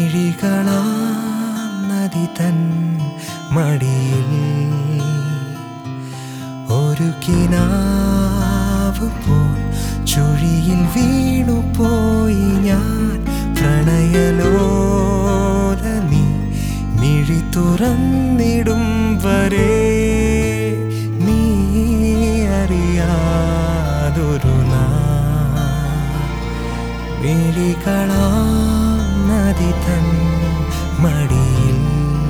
മിഴികളാം നദി തൻ മടിയിൽ ഒരു കിനാവ് പോൽ ചുഴിയിൽ വീണുപോയി ഞാൻ പ്രണയലോല നീ മിഴി തുറന്നിടും വരെ നീ അറിയാതൊരു നാൾ മിഴികളാം നദി തൻ മടിയിൽ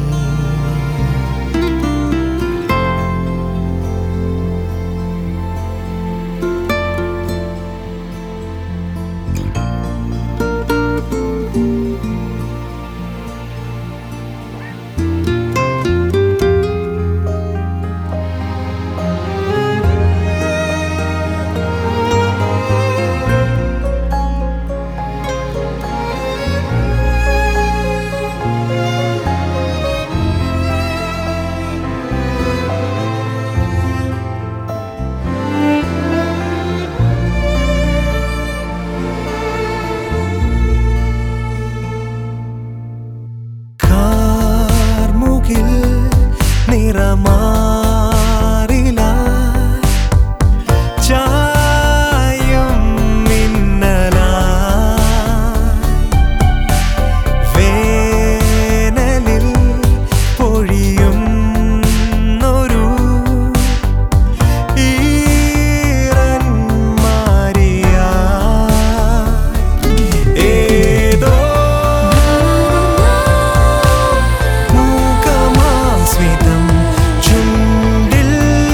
കാർമുകിൽ നിറമാറില ചായം മിന്നലായി വേനലിൽ പൊഴിയും ഒരു ഏതോ മൂകമാം സ്മിതം ചുണ്ടിൽ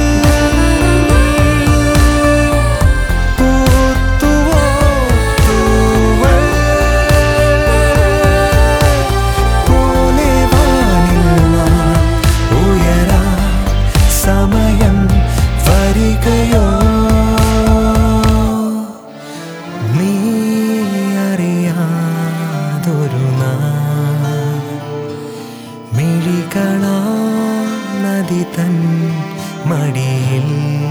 പൂത്തുവോ തൂവൽ പോലെ വാനിൽ നാം ഉയരാൻ സമയം വരികയോ നീ അറിയാതൊരു നാൾ മിഴികളാ നദി തൻ മടിയിൽ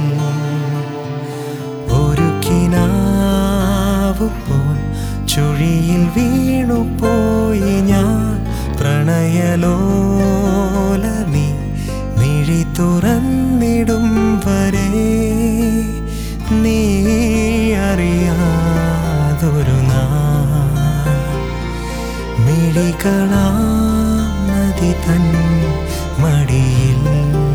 ഒരു കിനാവ് പോൽ ചുഴിയിൽ വീണുപോയി ഞാൻ പ്രണയലോല നീ മിഴി തുറന്നിടും വരെ നീ അറിയാതൊരു നാൾ മിഴികളാം നദി തൻ മടിയിൽ